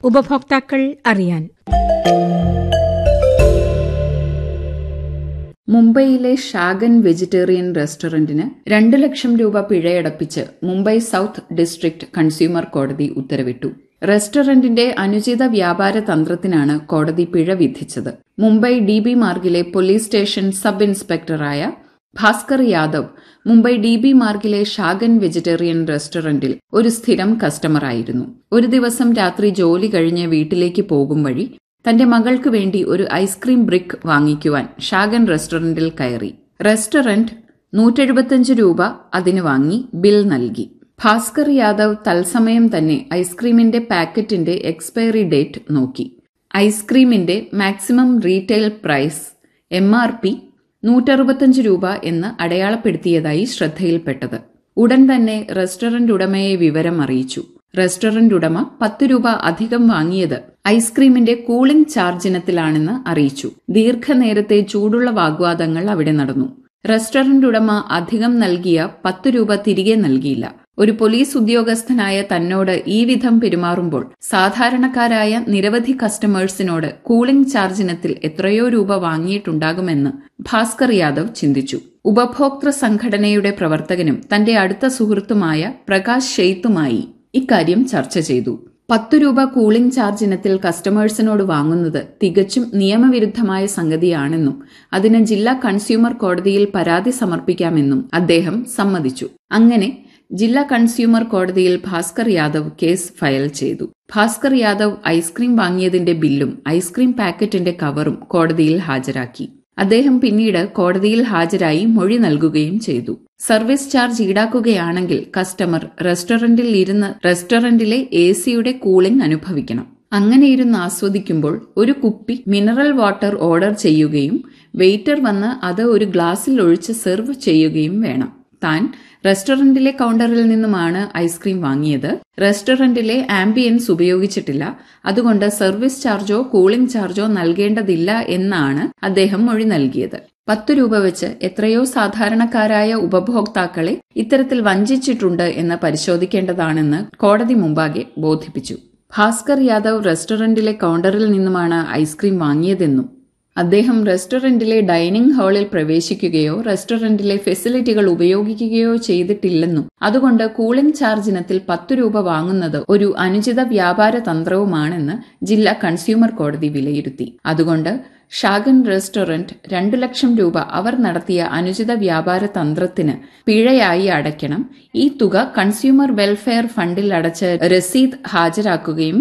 ഉപഭോക്താക്കൾ അറിയാൻ മുംബൈയിലെ ഷാഗൻ വെജിറ്റേറിയൻ റെസ്റ്റോറന്റിന് രണ്ടു ലക്ഷം രൂപ പിഴയടപ്പിച്ച് മുംബൈ സൌത്ത് ഡിസ്ട്രിക്ട് കൺസ്യൂമർ കോടതി ഉത്തരവിട്ടു റെസ്റ്റോറന്റിന്റെ അനുചിത വ്യാപാര തന്ത്രത്തിനാണ് കോടതി പിഴ വിധിച്ചത് മുംബൈ ഡി ബി മാർഗിലെ പോലീസ് സ്റ്റേഷൻ സബ് ഇൻസ്പെക്ടറായ ഭാസ്കർ യാദവ് മുംബൈ ഡി ബി മാർഗിലെ ഷാഗൻ വെജിറ്റേറിയൻ റെസ്റ്റോറന്റിൽ ഒരു സ്ഥിരം കസ്റ്റമറായിരുന്നു ഒരു ദിവസം രാത്രി ജോലി കഴിഞ്ഞ് വീട്ടിലേക്ക് പോകും വഴി തന്റെ മകൾക്ക് വേണ്ടി ഒരു ഐസ്ക്രീം ബ്രിക്ക് വാങ്ങിക്കുവാൻ ഷാഗൻ റെസ്റ്റോറന്റിൽ കയറി റെസ്റ്റോറന്റ് നൂറ്റെഴുപത്തിയഞ്ച് രൂപ അതിന് വാങ്ങി ബിൽ നൽകി ഭാസ്കർ യാദവ് തത്സമയം തന്നെ ഐസ്ക്രീമിന്റെ പാക്കറ്റിന്റെ എക്സ്പയറി ഡേറ്റ് നോക്കി ഐസ്ക്രീമിന്റെ maximum retail price M R P നൂറ്ററുപത്തഞ്ച് രൂപ എന്ന് അടയാളപ്പെടുത്തിയതായി ശ്രദ്ധയിൽപ്പെട്ടത് ഉടൻ തന്നെ റെസ്റ്റോറന്റ് ഉടമയെ വിവരം അറിയിച്ചു റെസ്റ്റോറന്റ് ഉടമ പത്ത് രൂപ അധികം വാങ്ങിയത് ഐസ്ക്രീമിന്റെ കൂളിംഗ് ചാർജ് ഇനത്തിലാണെന്ന് അറിയിച്ചു ദീർഘനേരത്തെ ചൂടുള്ള വാഗ്വാദങ്ങൾ അവിടെ നടന്നു റെസ്റ്റോറന്റ് ഉടമ അധികം നൽകിയ പത്ത് രൂപ തിരികെ നൽകിയില്ല ഒരു പോലീസ് ഉദ്യോഗസ്ഥനായ തന്നോട് ഈ വിധം പെരുമാറുമ്പോൾ സാധാരണക്കാരായ നിരവധി കസ്റ്റമേഴ്സിനോട് കൂളിംഗ് ചാർജിനത്തിൽ എത്രയോ രൂപ വാങ്ങിയിട്ടുണ്ടാകുമെന്ന് ഭാസ്കർ യാദവ് ചിന്തിച്ചു ഉപഭോക്തൃ സംഘടനയുടെ പ്രവർത്തകനും തന്റെ അടുത്ത സുഹൃത്തുമായ പ്രകാശ് ഷെയ്ത്തുമായി ഇക്കാര്യം ചർച്ച ചെയ്തു പത്തു രൂപ കൂളിംഗ് ചാർജ് ഇനത്തിൽ കസ്റ്റമേഴ്സിനോട് വാങ്ങുന്നത് തികച്ചും നിയമവിരുദ്ധമായ സംഗതിയാണെന്നും അതിന് ജില്ലാ കൺസ്യൂമർ കോടതിയിൽ പരാതി സമർപ്പിക്കാമെന്നും അദ്ദേഹം സമ്മതിച്ചു അങ്ങനെ ജില്ലാ കൺസ്യൂമർ കോടതിയിൽ ഭാസ്കർ യാദവ് കേസ് ഫയൽ ചെയ്തു ഭാസ്കർ യാദവ് ഐസ്ക്രീം വാങ്ങിയതിന്റെ ബില്ലും ഐസ്ക്രീം പാക്കറ്റിന്റെ കവറും കോടതിയിൽ ഹാജരാക്കി അദ്ദേഹം പിന്നീട് കോടതിയിൽ ഹാജരായി മൊഴി നൽകുകയും ചെയ്തു സർവീസ് ചാർജ് ഈടാക്കുകയാണെങ്കിൽ കസ്റ്റമർ റെസ്റ്റോറന്റിൽ ഇരുന്ന് റെസ്റ്റോറന്റിലെ എ സിയുടെ കൂളിംഗ് അനുഭവിക്കണം അങ്ങനെ ഇരുന്ന് ആസ്വദിക്കുമ്പോൾ ഒരു കുപ്പി മിനറൽ വാട്ടർ ഓർഡർ ചെയ്യുകയും വെയിറ്റർ വന്ന് അത് ഒരു ഗ്ലാസ്സിൽ ഒഴിച്ച് സെർവ് ചെയ്യുകയും വേണം താൻ റെസ്റ്റോറന്റിലെ കൗണ്ടറിൽ നിന്നുമാണ് ഐസ്ക്രീം വാങ്ങിയത് റെസ്റ്റോറന്റിലെ ആംബിയൻസ് ഉപയോഗിച്ചിട്ടില്ല അതുകൊണ്ട് സർവീസ് ചാർജോ കൂളിംഗ് ചാർജോ നൽകേണ്ടതില്ല എന്നാണ് അദ്ദേഹം മൊഴി നൽകിയത് പത്തു രൂപ വെച്ച് എത്രയോ സാധാരണക്കാരായ ഉപഭോക്താക്കളെ ഇത്തരത്തിൽ വഞ്ചിച്ചിട്ടുണ്ട് എന്ന് പരിശോധിക്കേണ്ടതാണെന്ന് കോടതി മുമ്പാകെ ബോധിപ്പിച്ചു ഭാസ്കർ യാദവ് റെസ്റ്റോറന്റിലെ കൗണ്ടറിൽ നിന്നുമാണ് ഐസ്ക്രീം വാങ്ങിയതെന്നും അദ്ദേഹം റെസ്റ്റോറന്റിലെ ഡൈനിങ് ഹാളിൽ പ്രവേശിക്കുകയോ റെസ്റ്റോറന്റിലെ ഫെസിലിറ്റികൾ ഉപയോഗിക്കുകയോ ചെയ്തിട്ടില്ലെന്നും അതുകൊണ്ട് കൂളിംഗ് ചാർജ് ഇനത്തിൽ പത്തു രൂപ വാങ്ങുന്നത് ഒരു അനുചിത വ്യാപാര തന്ത്രവുമാണെന്ന് ജില്ലാ കൺസ്യൂമർ കോടതി വിലയിരുത്തി അതുകൊണ്ട് ഷാഗൻ റെസ്റ്റോറന്റ് രണ്ടു ലക്ഷം രൂപ അവർ നടത്തിയ അനുചിത വ്യാപാര തന്ത്രത്തിന് പിഴയായി അടയ്ക്കണം ഈ തുക കൺസ്യൂമർ വെൽഫെയർ ഫണ്ടിൽ അടച്ച് രസീത് ഹാജരാക്കുകയും